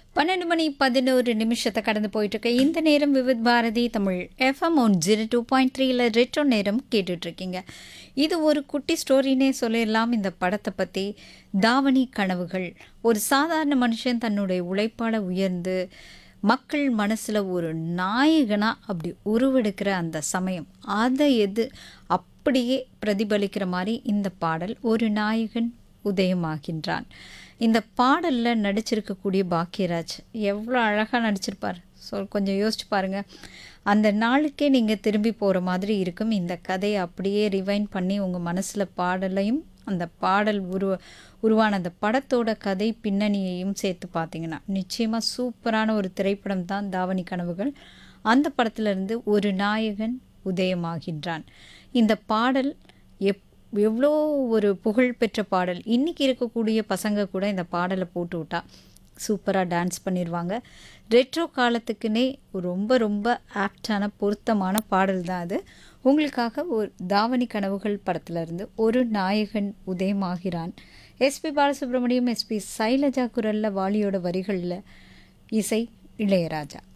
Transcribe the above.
பன்னெண்டு மணி பதினோரு நிமிஷத்தை கடந்து போயிட்டு இருக்க இந்த நேரம் Vividh Bharati Tamil FM one zero two point த்ரீல ரெட்ரோ நேரம் கேட்டுட்டு இருக்கீங்க இது ஒரு குட்டி ஸ்டோரினே சொல்லிடலாம் இந்த படத்தை பற்றி தாவணி கனவுகள் ஒரு சாதாரண மனுஷன் தன்னுடைய உழைப்பால் உயர்ந்து மக்கள் மனசில் ஒரு நாயகனாக அப்படி உருவெடுக்கிற அந்த சமயம் அதை எது அப்படியே பிரதிபலிக்கிற மாதிரி இந்த பாடல் ஒரு நாயகன் உதயமாகின்றான் இந்த பாடலில் நடிச்சிருக்கக்கூடிய பாக்கியராஜ் எவ்வளோ அழகாக நடிச்சிருப்பார் ஸோ கொஞ்சம் யோசிச்சு பாருங்கள் அந்த நாளுக்கே நீங்கள் திரும்பி போகிற மாதிரி இருக்கும் இந்த கதையை அப்படியே ரிவைன் பண்ணி உங்கள் மனசில் பாடலையும் அந்த பாடல் உருவ உருவான அந்த படத்தோட கதை பின்னணியையும் சேர்த்து பார்த்தீங்கன்னா நிச்சயமாக சூப்பரான ஒரு திரைப்படம் தான் தாவணி கனவுகள் அந்த படத்திலிருந்து ஒரு நாயகன் உதயமாகின்றான் இந்த பாடல் எப் எவ்வளோ ஒரு புகழ்பெற்ற பாடல் இன்றைக்கி இருக்கக்கூடிய பசங்க கூட இந்த பாடலை போட்டு விட்டா சூப்பராக டான்ஸ் பண்ணிடுவாங்க ரெட்ரோ காலத்துக்குன்னே ரொம்ப ரொம்ப ஆப்டான பொருத்தமான பாடல் தான் அது உங்களுக்காக ஒரு தாவணி கனவுகள் படத்துலேருந்து ஒரு நாயகன் உதயமாகிறான் எஸ்பி பாலசுப்ரமணியம் எஸ்பி சைலஜா குரலில் வாலியோட வரிகளில் இசை இளையராஜா